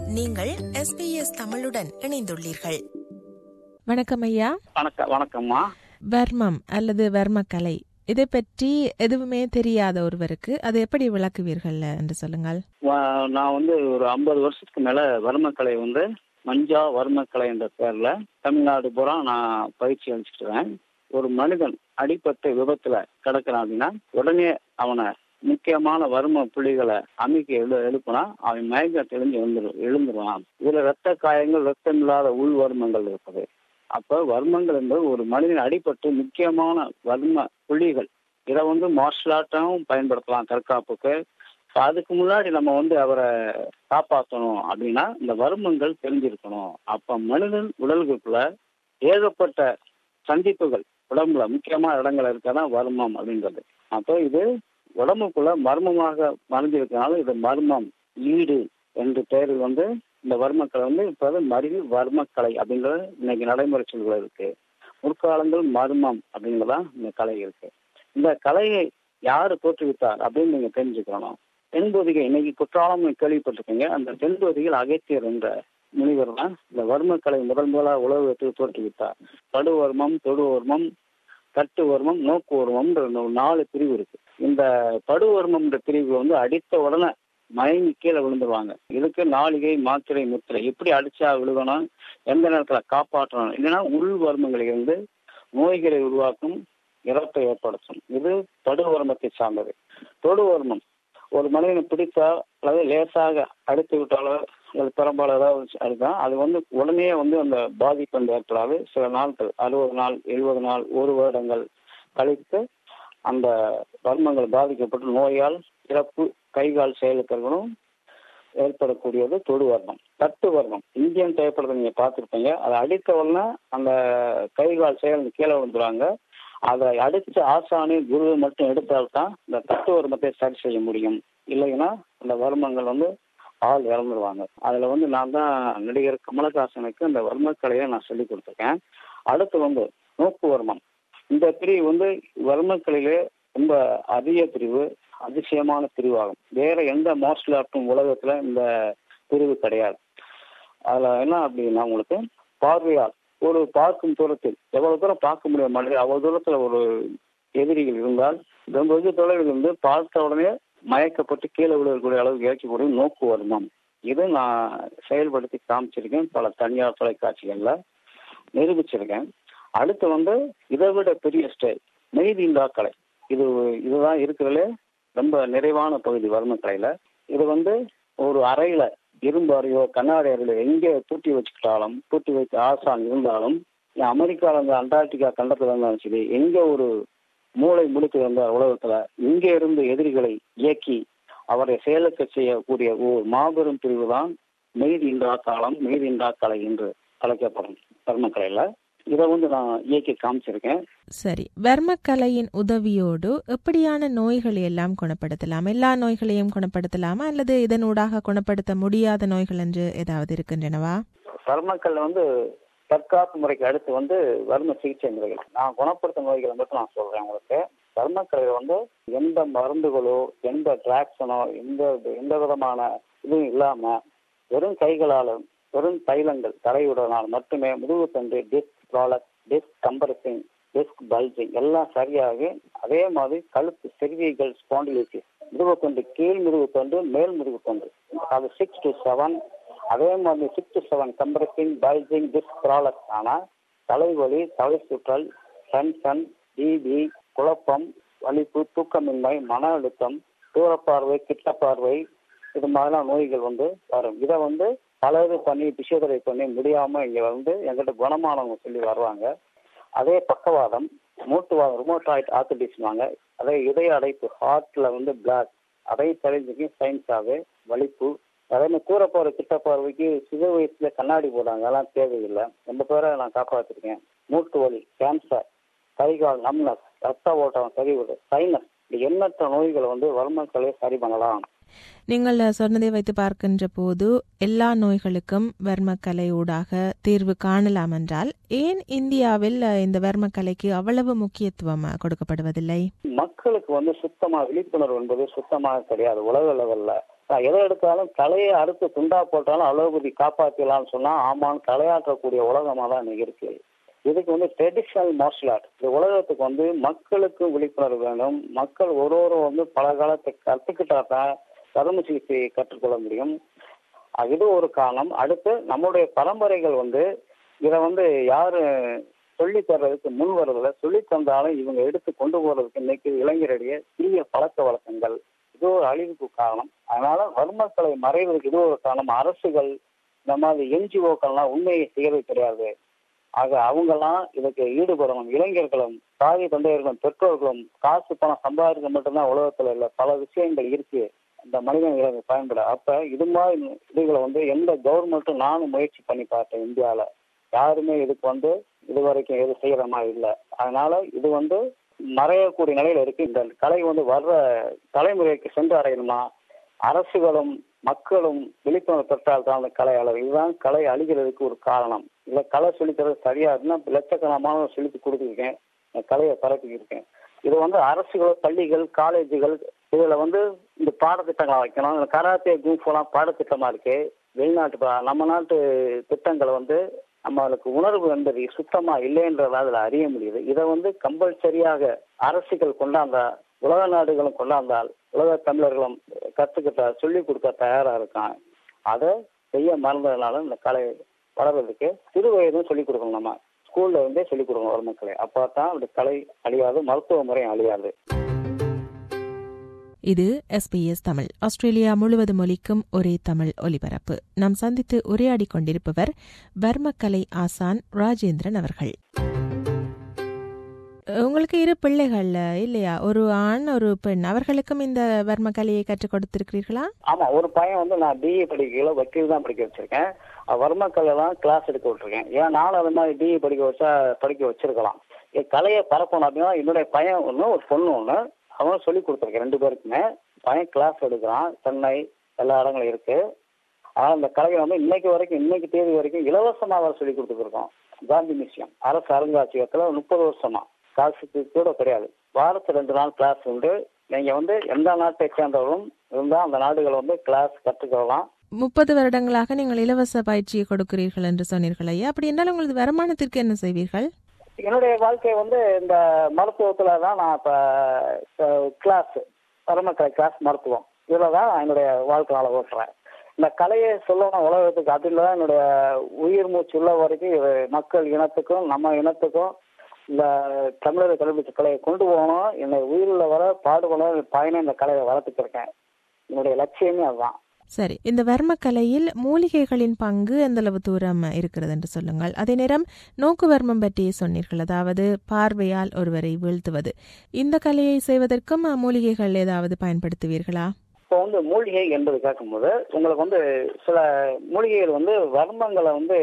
நீங்கள் எஸ்பிஎஸ் தமிழுடன் இணைந்துள்ளீர்கள் வணக்கம் ஐயா வணக்கம் வணக்கம்மா வர்மம் அல்லது வர்மக்கலை இதை பற்றி எதுவுமே தெரியாத ஒருவருக்கு அதை எப்படி விளக்குவீர்கள் என்று சொல்லுங்கள் வ- நான் வந்து ஒரு ஐம்பது வருஷத்துக்கு மேல வர்மக்கலை வந்து மஞ்சா வர்மக்கலை என்ற பேர்ல தமிழ்நாடு பூரா நான் பயிற்சி அளிச்சுக்கிறேன் ஒரு மனிதன் அடிபட்டு விபத்துல கிடக்குறான் அப்படின்னா உடனே அவனை முக்கியமான வர்ம புள்ளிகளை அமைக்க எழு எழுப்புனா அவன் மயக்கம் தெளிஞ்சு எழுந்துரு எழுந்துருவான் இதுல ரத்த காயங்கள் ரத்தம் இல்லாத உள் வர்மங்கள் இருக்குது அப்ப வர்மங்கள் என்பது ஒரு மனிதன் அடிபட்டு முக்கியமான வர்ம புள்ளிகள் இதை வந்து மார்ஷல் ஆர்ட்டாவும் பயன்படுத்தலாம் தற்காப்புக்கு இப்ப அதுக்கு முன்னாடி நம்ம வந்து அவரை காப்பாற்றணும் அப்படின்னா இந்த வர்மங்கள் தெரிஞ்சிருக்கணும் அப்ப மனிதன் உடல்களுக்குள்ள ஏகப்பட்ட சந்திப்புகள் உடம்புல முக்கியமான இடங்கள் இருக்கதான் வர்மம் அப்படின்றது அப்போ இது உடம்புக்குள்ள மர்மமாக மறைஞ்சிருக்கனால இது மர்மம் ஈடு என்ற பெயரில் வந்து இந்த வர்மக்கலை வந்து இப்போது மருவி வர்மக்கலை அப்படிங்கிறது இன்னைக்கு நடைமுறை சொல்கள் இருக்கு முற்காலங்கள் மர்மம் அப்படிங்கிறதான் இந்த கலை இருக்கு இந்த கலையை யாரு தோற்றுவித்தார் அப்படின்னு நீங்க தெரிஞ்சுக்கணும் தென்பொதிகை இன்னைக்கு குற்றாலம் கேள்விப்பட்டிருக்கீங்க அந்த தென்பொதிகையில் அகத்தியர் என்ற முனிவர் தான் இந்த வர்மக்கலை முதல் முதலாக உலகத்தில் தோற்றுவித்தார் படுவர்மம் தொடுவர்மம் தட்டுவர்மம் நோக்குவர்மம்ன்ற இந்த ஒரு நாலு பிரிவு இருக்கு இந்த படுவர்மம்ன்ற பிரிவு வந்து அடித்த உடனே மயங்கி கீழே விழுந்துருவாங்க இதுக்கு நாளிகை மாத்திரை முத்திரை எப்படி அடிச்சா விழுகணும் எந்த நேரத்துல காப்பாற்றணும் இல்லைன்னா உள் வர்மங்களிலிருந்து நோய்களை உருவாக்கும் இறப்பை ஏற்படுத்தும் இது படுவர்மத்தை சார்ந்தது தொடுவர்மம் ஒரு மனிதனை பிடித்தா அல்லது லேசாக அடித்து விட்டாலோ அல்லது பெரும்பாலும் ஏதாவது அடித்தா அது வந்து உடனே வந்து அந்த பாதிப்பு வந்து ஏற்படாது சில நாட்கள் அறுபது நாள் எழுபது நாள் ஒரு வருடங்கள் கழித்து அந்த வர்மங்கள் பாதிக்கப்பட்டு நோயால் இறப்பு கைகால் செயலுக்கர்களும் ஏற்படக்கூடியது தொடு வர்மம் தட்டு வர்மம் இந்தியன் திரைப்படத்தை நீங்க பார்த்துருப்பீங்க அதை அடித்த உடனே அந்த கைகால் செயல் கீழே விழுந்துருவாங்க அதை அடிச்ச ஆசானி குரு மட்டும் எடுத்தால்தான் இந்த தட்டு வர்மத்தை சரி செய்ய முடியும் இல்லைன்னா அந்த வர்மங்கள் வந்து ஆள் இறந்துருவாங்க அதுல வந்து நான் தான் நடிகர் கமலஹாசனுக்கு அந்த வர்மக்கலையை நான் சொல்லி கொடுத்துருக்கேன் அடுத்து வந்து நோக்கு வர்மம் இந்த பிரிவு வந்து வர்மக்கலையிலே ரொம்ப அதிக பிரிவு அதிசயமான பிரிவாகும் வேற எந்த மார்ஷல் ஆர்ட்டும் உலகத்துல இந்த பிரிவு கிடையாது அதுல என்ன அப்படின்னா உங்களுக்கு பார்வையால் ஒரு பார்க்கும் தூரத்தில் எவ்வளவு தூரம் பார்க்க முடியும் மனிதர் அவ்வளவு தூரத்துல ஒரு எதிரிகள் இருந்தால் ரொம்ப வெகு தொலைவில் இருந்து பார்த்த உடனே மயக்கப்பட்டு கீழே விழுகக்கூடிய அளவுக்கு இறக்கக்கூடிய நோக்கு வர்மம் இது நான் செயல்படுத்தி காமிச்சிருக்கேன் பல தனியார் தொலைக்காட்சிகள்ல நிரூபிச்சிருக்கேன் அடுத்து வந்து இதை விட பெரிய ஸ்டைல் மெய்தீண்டா கலை இது இதுதான் இருக்கிறதுலே ரொம்ப நிறைவான பகுதி வர்மக்கலையில இது வந்து ஒரு அறையில இரும்பு அறையோ கண்ணாடி அறையில எங்கே பூட்டி வச்சுக்கிட்டாலும் பூட்டி வைத்த ஆசான் இருந்தாலும் ஏன் அமெரிக்கால இருந்து அண்டார்டிகா கண்டத்துல இருந்தாலும் சரி எங்க ஒரு மூளை முடுக்கு இருந்த உலகத்துல இங்க இருந்து எதிரிகளை இயக்கி அவரை செயலுக்கு செய்யக்கூடிய ஒரு மாபெரும் பிரிவு தான் மெய்தீண்டா காலம் மெய்தீண்டா கலை என்று அழைக்கப்படும் வர்மக்கலையில இதை வந்து நான் இயக்கி காமிச்சிருக்கேன் சரி வர்மக்கலையின் உதவியோடு எப்படியான நோய்களை எல்லாம் குணப்படுத்தலாம் எல்லா நோய்களையும் குணப்படுத்தலாமா அல்லது இதனூடாக குணப்படுத்த முடியாத நோய்கள் என்று ஏதாவது இருக்கின்றனவா வர்மக்கல் வந்து தற்காப்பு முறைக்கு அடுத்து வந்து வர்ம சிகிச்சை முறைகள் நான் குணப்படுத்தும் நோய்களை மட்டும் நான் சொல்றேன் உங்களுக்கு வர்மக்கலையில் வந்து எந்த மருந்துகளோ எந்த டிராக்ஷனோ எந்த எந்த விதமான இதுவும் இல்லாம வெறும் கைகளாலும் வெறும் தைலங்கள் தரையுடனால் மட்டுமே முதுகுத்தண்டு disc prolapse disc compressing disc bulging எல்லாம் சரியாகி அதே மாதிரி கழுத்து செருவிகள் ஸ்பாண்டிலிட்டிஸ் முதுகுத்தண்டு கீழ் முதுகுத்தண்டு மேல் முதுகுத்தண்டு அது சிக்ஸ் டு செவன் அதே மாதிரி six to seven compressing bulging disc prolapse ஆனால் தலைவலி தலை சுற்றல் டென்ஷன் டிபி குழப்பம் வலிப்பு தூக்கமின்மை மன அழுத்தம் தூரப்பார்வை கிட்ட பார்வை இது மாதிரிலாம் நோய்கள் வந்து வரும் இதை வந்து பல இது பண்ணி பிசியோதெரபி பண்ணி முடியாம இங்க வந்து எங்கிட்ட குணமானவங்க சொல்லி வருவாங்க அதே பக்கவாதம் மூட்டுவாதம் ருமோட்டாய்ட் ஆர்த்திடிஸ்வாங்க அதே இதய அடைப்பு ஹார்ட்ல வந்து பிளாக் அதை தெரிஞ்சுக்கி சயின்ஸாவே வலிப்பு அதே மாதிரி கூற போற கிட்ட பார்வைக்கு சிறு வயசுல கண்ணாடி போடுறாங்க அதெல்லாம் தேவையில்லை ரொம்ப பேரை நான் காப்பாத்திருக்கேன் மூட்டு வலி கேன்சர் கைகால் நம்னஸ் ரத்த ஓட்டம் சரிவிடு சைனஸ் இப்படி எண்ணற்ற நோய்களை வந்து வர்மக்கலை சரி பண்ணலாம் நீங்கள் சொன்னதை வைத்து பார்க்கின்ற போது எல்லா நோய்களுக்கும் வர்மக்கலை ஊடாக தீர்வு காணலாம் என்றால் ஏன் இந்தியாவில் இந்த வர்மக்கலைக்கு அவ்வளவு முக்கியத்துவம் கொடுக்கப்படுவதில்லை மக்களுக்கு வந்து சுத்தமா விழிப்புணர்வு என்பது சுத்தமாக கிடையாது உலக லெவல்ல எதை எடுத்தாலும் தலையை அறுத்து துண்டா போட்டாலும் அலோபதி காப்பாற்றலாம்னு சொன்னா ஆமான்னு தலையாற்றக்கூடிய உலகமா தான் இன்னைக்கு இருக்கு இதுக்கு வந்து ட்ரெடிஷ்னல் மார்ஷல் ஆர்ட் இந்த உலகத்துக்கு வந்து மக்களுக்கு விழிப்புணர்வு வேண்டும் மக்கள் ஒரு ஒரு வந்து பல காலத்தை கற்றுக்கிட்டா தான் கரும சிகிச்சையை கற்றுக்கொள்ள முடியும் அது இது ஒரு காரணம் அடுத்து நம்முடைய பரம்பரைகள் வந்து இதை வந்து யாரு சொல்லி தர்றதுக்கு முன் வரதில்ல சொல்லி தந்தாலும் இவங்க எடுத்து கொண்டு போறதுக்கு இன்னைக்கு இளைஞரிடையே தீய பழக்க வழக்கங்கள் இது ஒரு அழிவுக்கு காரணம் அதனால வர்மக்களை மறைவதற்கு இது ஒரு காரணம் அரசுகள் இந்த மாதிரி என்ஜிஓக்கள்லாம் உண்மையை செய்யறது கிடையாது ஆக அவங்கெல்லாம் இதுக்கு ஈடுபடணும் இளைஞர்களும் தாய் தந்தையர்களும் பெற்றோர்களும் காசு பணம் சம்பாதிக்க மட்டும்தான் உலகத்துல இல்ல பல விஷயங்கள் இருக்கு இந்த மனிதர்களுக்கு பயன்பட அப்ப இது மாதிரி இதுகளை வந்து எந்த கவர்மெண்ட்டும் நானும் முயற்சி பண்ணி பார்த்தேன் இந்தியால யாருமே இதுக்கு வந்து இது வரைக்கும் எது செய்யற மாதிரி இல்லை அதனால இது வந்து மறையக்கூடிய நிலையில இருக்கு இந்த கலை வந்து வர்ற தலைமுறைக்கு சென்று அடையணுமா அரசுகளும் மக்களும் விழிப்புணர்வு பெற்றால் தான் அந்த கலை அளவு இதுதான் கலை அழிகிறதுக்கு ஒரு காரணம் இல்ல கலை சொல்லித்தரது சரியா இருந்தா லட்சக்கணமான சொல்லி கொடுத்துருக்கேன் கலையை பரப்பிக்கிருக்கேன் இது வந்து அரசுகள் பள்ளிகள் காலேஜுகள் இதுல வந்து இந்த பாடத்திட்டங்களை வைக்கணும் இந்த கராத்தே குரூப்லாம் பாடத்திட்டமா இருக்கு வெளிநாட்டு பா- நம்ம நாட்டு திட்டங்களை வந்து நம்மளுக்கு உணர்வு என்பது சுத்தமா இல்லைன்றத அதுல அறிய முடியுது இதை வந்து கம்பல்சரியாக அரசுகள் கொண்டாந்தா உலக நாடுகளும் கொண்டாந்தால் உலக தமிழர்களும் கத்துக்கிட்ட சொல்லி கொடுக்க தயாரா இருக்கான் அதை செய்ய மறந்ததுனால இந்த கலை வளர்றதுக்கு சிறு வயதும் சொல்லிக் கொடுக்கணும் நம்ம ஸ்கூல்ல இருந்தே சொல்லிக் கொடுக்கணும் ஒரு மக்களை அப்போ தான் அந்த கலை அழியாது மருத்துவ முறை அழியாது இது எஸ்பிஎஸ் தமிழ் ஆஸ்திரேலியா முழுவதும் ஒலிக்கும் ஒரே தமிழ் ஒலிபரப்பு நாம் சந்தித்து உரையாடிக் கொண்டிருப்பவர் வர்மக்கலை ஆசான் ராஜேந்திரன் அவர்கள் உங்களுக்கு இரு பிள்ளைகள் இல்லையா ஒரு ஆண் ஒரு பெண் அவர்களுக்கும் இந்த வர்மக்கலையை கற்றுக் கொடுத்திருக்கிறீர்களா ஆமா ஒரு பையன் வந்து நான் பிஇ படிக்கல வக்கீல் தான் படிக்க வச்சிருக்கேன் வர்மக்கல்ல தான் கிளாஸ் எடுக்க விட்டுருக்கேன் ஏன் நானும் அது மாதிரி பிஇ படிக்க வச்சா படிக்க வச்சிருக்கலாம் என் கலையை பரப்பணும் அப்படின்னா என்னுடைய பையன் ஒன்று ஒரு பொண்ணு ஒன்று அவன் சொல்லி கொடுத்துருக்கேன் ரெண்டு பேருக்குமே பையன் கிளாஸ் எடுக்கிறான் சென்னை எல்லா இடங்களும் இருக்கு ஆனால் இந்த கலையை வந்து இன்னைக்கு வரைக்கும் இன்னைக்கு தேதி வரைக்கும் இலவசமாக வர சொல்லி கொடுத்துருக்கோம் காந்தி மியூசியம் அரசு அருங்காட்சியகத்தில் முப்பது வருஷமா காசுக்கு கூட கிடையாது வாரத்து ரெண்டு நாள் கிளாஸ் உண்டு நீங்க வந்து எந்த நாட்டை சேர்ந்தவர்களும் இருந்தா அந்த நாடுகளை வந்து கிளாஸ் கற்றுக்கலாம் முப்பது வருடங்களாக நீங்கள் இலவச பயிற்சியை கொடுக்கிறீர்கள் என்று சொன்னீர்கள் ஐயா அப்படி என்றால் உங்களது வருமானத்திற்கு என்ன செய்வீர்கள் என்னுடைய வாழ்க்கை வந்து இந்த மருத்துவத்துல தான் நான் இப்ப கிளாஸ் பரமக்கலை கிளாஸ் மருத்துவம் இதுல தான் நான் என்னுடைய வாழ்க்கை நாளை ஓட்டுறேன் இந்த கலையை சொல்லணும் உலகத்துக்கு அதில் தான் என்னுடைய உயிர் மூச்சு உள்ள வரைக்கும் இது மக்கள் இனத்துக்கும் நம்ம இனத்துக்கும் இந்த தமிழர் கல்வி கலையை கொண்டு போகணும் என்னை உயிரில் வர பாடுபடும் பயணம் இந்த கலையை வளர்த்துக்கிருக்கேன் என்னுடைய லட்சியமே அதுதான் சரி இந்த வர்மக்கலையில் மூலிகைகளின் பங்கு எந்தளவு தூரம் இருக்கிறது என்று சொல்லுங்கள் அதே நேரம் நோக்கு வர்மம் பற்றி சொன்னீர்கள் அதாவது பார்வையால் ஒருவரை வீழ்த்துவது இந்த கலையை செய்வதற்கும் மூலிகைகள் ஏதாவது பயன்படுத்துவீர்களா இப்போ வந்து மூலிகை என்பது கேட்கும்போது உங்களுக்கு வந்து சில மூலிகைகள் வந்து வர்மங்களை வந்து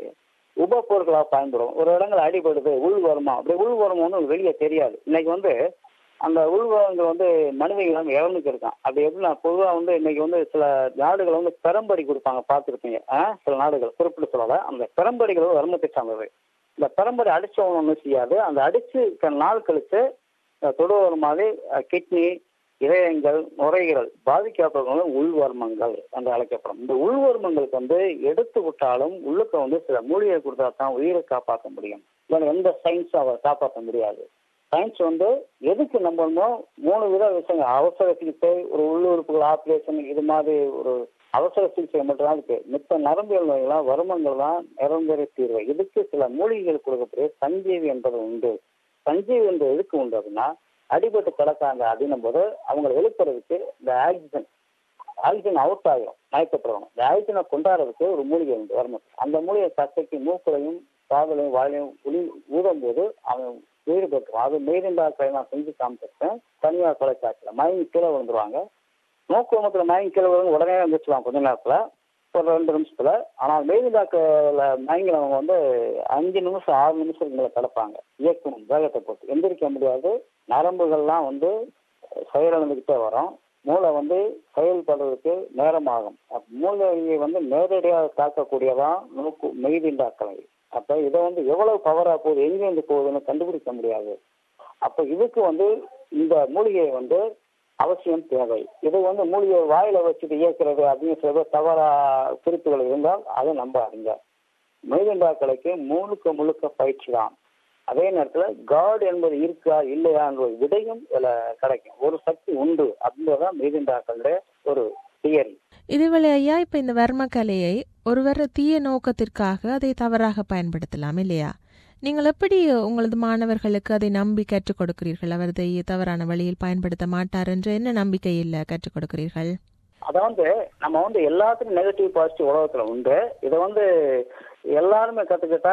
உப பொருட்களாக பயன்படும் ஒரு இடங்கள் அடிபடுது உள் வருமம் அப்படி உள் வருமம் வந்து வெளியே தெரியாது இன்னைக்கு வந்து அந்த உள்வரங்கள் வந்து மனிதர்கள் இறந்துக்கு இருக்கான் அப்படி எப்படின்னா பொதுவாக வந்து இன்னைக்கு வந்து சில நாடுகள் வந்து பெரம்படி கொடுப்பாங்க பார்த்துருப்பீங்க சில நாடுகள் குறிப்பிட்டு சொல்லல அந்த பெரம்படிகள் வர்மத்தை சார்ந்தது இந்த பெரம்படி அடிச்சவங்க ஒன்றும் செய்யாது அந்த அடிச்சு நாள் கழிச்சு தொடுவர் மாதிரி கிட்னி இதயங்கள் நுரையீரல் பாதிக்கப்பட்டவங்க உள்வர்மங்கள் என்று அழைக்கப்படும் இந்த உள்வர்மங்களுக்கு வந்து எடுத்து விட்டாலும் உள்ளுக்க வந்து சில மூலிகை கொடுத்தா தான் உயிரை காப்பாற்ற முடியும் இல்லைன்னா எந்த சயின்ஸும் அதை காப்பாற்ற முடியாது சயின்ஸ் வந்து எதுக்கு நம்பணுமோ மூணு வித விஷயங்கள் அவசர சிகிச்சை ஒரு உள்ளுறுப்புகள் ஆப்ரேஷன் இது மாதிரி ஒரு அவசர சிகிச்சை மட்டும்தான் இருக்கு மித்த நரம்பியல் நோய்கள்லாம் வருமங்கள் தான் நிரந்தர தீர்வு இதுக்கு சில மூலிகைகள் கொடுக்கக்கூடிய சஞ்சீவி என்பது உண்டு சஞ்சீவி என்பது எதுக்கு உண்டு அப்படின்னா அடிபட்டு கிடக்காங்க அப்படின்னும் போது அவங்களை எழுப்புறதுக்கு இந்த ஆக்சிஜன் ஆக்சிஜன் அவுட் ஆகிடும் மயக்கப்படுறவங்க இந்த ஆக்சிஜனை கொண்டாடுறதுக்கு ஒரு மூலிகை உண்டு வரணும் அந்த மூலிகை சட்டைக்கு மூக்குலையும் காதலையும் வாயிலையும் உளி ஊதும் போது அவன் உயிர் பெற்றுவான் அது மெய்திண்டாக்களை நான் செஞ்சு காமிச்சிருக்கேன் தனியார் தொலைக்காட்சியில் மயங்கி கீழே விழுந்துருவாங்க நோக்குவமத்தில் மயங்கி கீழே விழுந்து உடனே எழுந்திரிச்சுவாங்க கொஞ்ச நேரத்தில் ஒரு ரெண்டு நிமிஷத்துல ஆனால் மெய்திண்டாக்கில் மயங்கினவங்க வந்து அஞ்சு நிமிஷம் ஆறு நிமிஷத்துக்கு மேலே கிடப்பாங்க இயக்கணும் வேகத்தை போட்டு எந்திரிக்க முடியாது நரம்புகள்லாம் வந்து செயலிழந்துக்கிட்டே வரும் மூளை வந்து செயல்படுறதுக்கு நேரமாகும் மூளையை வந்து நேரடியாக தாக்கக்கூடியதான் நோக்கு மெய்திண்டாக்கலை அப்ப இதை வந்து எவ்வளவு பவரா போகுது எங்கேருந்து போகுதுன்னு கண்டுபிடிக்க முடியாது அப்ப இதுக்கு வந்து இந்த மூலிகையை வந்து அவசியம் தேவை இது வந்து மூலிகை வாயில வச்சுட்டு இயக்கிறது அப்படின்னு சொல்ற தவறா குறிப்புகள் இருந்தால் அதை நம்பாதீங்க மெய்தண்டாக்கலைக்கு முழுக்க முழுக்க பயிற்சி தான் அதே நேரத்துல காட் என்பது இருக்கா இல்லையான்ற விடையும் இதுல கிடைக்கும் ஒரு சக்தி உண்டு அப்படின்றதான் மெய்தண்டாக்களுடைய ஒரு தியரி இதுவேளை ஐயா இப்ப இந்த வர்ம கலையை ஒருவர் தீய நோக்கத்திற்காக அதை தவறாக பயன்படுத்தலாம் இல்லையா நீங்கள் எப்படி உங்களது மாணவர்களுக்கு அதை நம்பி கற்றுக் கொடுக்கிறீர்கள் அவர் அதை தவறான வழியில் பயன்படுத்த மாட்டார் என்ற என்ன நம்பிக்கையில் கற்றுக் கொடுக்கிறீர்கள் அதாவது நம்ம வந்து எல்லாத்துக்கும் நெகட்டிவ் பாசிட்டிவ் உலகத்துல உண்டு இதை வந்து எல்லாருமே கத்துக்கிட்டா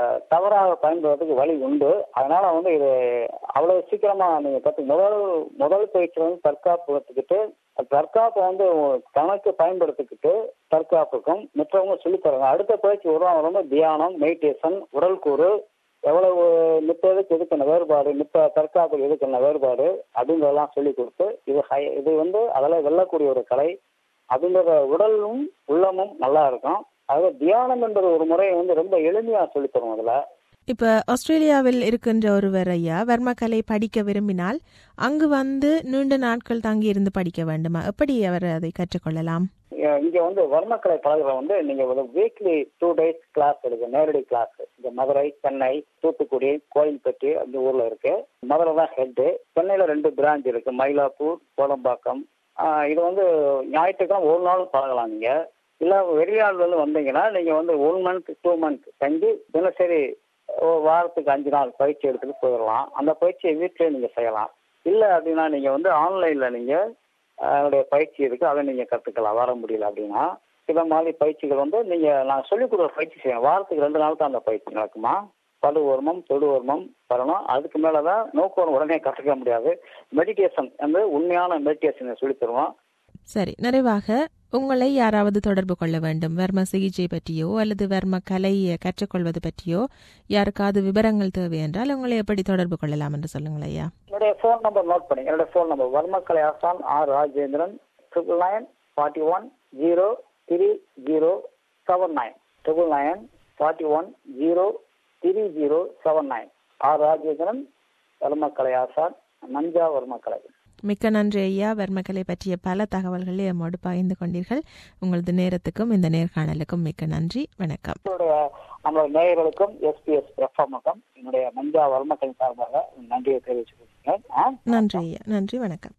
தவறாக பயன்படுறதுக்கு வழி உண்டு அதனால வந்து இது அவ்வளவு சீக்கிரமா நீங்க கத்து முதல் முதல் பயிற்சி வந்து தற்காப்பு கத்துக்கிட்டு தற்காப்பை வந்து தனக்கு பயன்படுத்திக்கிட்டு தற்காப்புக்கும் மற்றவங்க சொல்லித் தராங்க அடுத்த பயிற்சி வருவாங்க ரொம்ப தியானம் மெடிடேஷன் உடல் கூறு எவ்வளவு மித்ததுக்கு எதுக்கான வேறுபாடு மித்த தற்காப்பு எதுக்கான வேறுபாடு அப்படின்றதெல்லாம் சொல்லி கொடுத்து இது ஹை இது வந்து அதெல்லாம் வெல்லக்கூடிய ஒரு கலை அப்படின்ற உடலும் உள்ளமும் நல்லா இருக்கும் அதாவது தியானம் என்பது ஒரு முறையை வந்து ரொம்ப எளிமையா சொல்லித் தரும் அதுல இப்ப ஆஸ்திரேலியாவில் இருக்கின்ற ஒருவர் ஐயா வர்மக்கலை படிக்க விரும்பினால் அங்கு வந்து நீண்ட நாட்கள் தங்கி இருந்து படிக்க வேண்டுமா எப்படி அவர் அதை கற்றுக்கொள்ளலாம் அஹ் இங்க வந்து வர்மக்கலை பழகுற வந்து நீங்க ஒரு வீக்லி டூ டேஸ் கிளாஸ் இருக்கு நேரடி கிளாஸ் இங்க மதுரை சென்னை தூத்துக்குடி கோயில்பட்டி அந்த ஊர்ல இருக்கு மதுரை தான் ஹெட்டு சென்னையில ரெண்டு பிரான்ச் இருக்கு மயிலாப்பூர் கோலம்பாக்கம் ஆஹ் இது வந்து ஞாயிற்றுக்கிழமை ஒரு நாள் பழகலாம் நீங்க இல்ல வெளியாள் வந்து வந்தீங்கன்னா நீங்க வந்து ஒன் மந்த் டூ மந்த் தங்கி தினசரி ஒரு வாரத்துக்கு அஞ்சு நாள் பயிற்சி எடுத்துட்டு போயிடலாம் அந்த பயிற்சியை வீட்டிலேயே நீங்க செய்யலாம் இல்ல அப்படின்னா நீங்க வந்து ஆன்லைன்ல நீங்க அதனுடைய பயிற்சி இருக்கு அதை நீங்க கத்துக்கலாம் வர முடியல அப்படின்னா இந்த மாதிரி பயிற்சிகள் வந்து நீங்க நான் சொல்லிக் கொடுக்குற பயிற்சி செய்யணும் வாரத்துக்கு ரெண்டு நாள் தான் அந்த பயிற்சி நடக்குமா படு வருமம் தொடு வருமம் வரணும் அதுக்கு மேலதான் நோக்கம் உடனே கற்றுக்க முடியாது மெடிடேஷன் வந்து உண்மையான மெடிடேஷனை சொல்லித் தருவோம் சரி நிறைவாக உங்களை யாராவது தொடர்பு கொள்ள வேண்டும் வர்ம சிகிச்சை பற்றியோ அல்லது வர்ம கலையை கற்றுக்கொள்வது பற்றியோ யாருக்காவது விவரங்கள் தேவை என்றால் உங்களை எப்படி தொடர்பு கொள்ளலாம் என்று சொல்லுங்கள் ஐயா என்னுடைய ஃபோன் நம்பர் நோட் பண்ணி என்னுடைய ஃபோன் நம்பர் வர்மக்கலை ஆசான் R Rajendran triple nine forty one zero three zero seven nine triple nine forty one zero three zero seven nine R Rajendran வர்மக்கலை ஆசான் நஞ்சா வர்மக்கலை மிக்க நன்றி ஐயா வர்மக்கலை பற்றிய பல தகவல்களை எம்மோடு பகிர்ந்து கொண்டீர்கள் உங்களது நேரத்துக்கும் இந்த நேர்காணலுக்கும் மிக்க நன்றி வணக்கம் நம்மளுடைய நம்மளுடைய நேயர்களுக்கும் எஸ்பிஎஸ் எஃப்எம்முக்கும் என்னுடைய நஞ்சா வர்மக்கலை சார்பாக நன்றியை தெரிவிச்சுக்கிறேன் ஆ? நன்றி ஐயா நன்றி வணக்கம்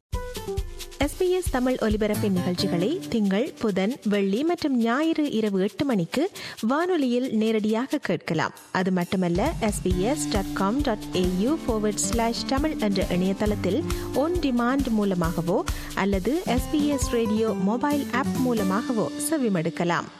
எஸ்பிஎஸ் தமிழ் ஒலிபரப்பின் நிகழ்ச்சிகளை திங்கள் புதன் வெள்ளி மற்றும் ஞாயிறு இரவு எட்டு மணிக்கு வானொலியில் நேரடியாக கேட்கலாம் அது மட்டுமல்ல SBS dot com dot AU slash Tamil என்ற இணையதளத்தில் ஒன் டிமாண்ட் மூலமாகவோ அல்லது எஸ்பிஎஸ் ரேடியோ மொபைல் ஆப் மூலமாகவோ செவிமடுக்கலாம்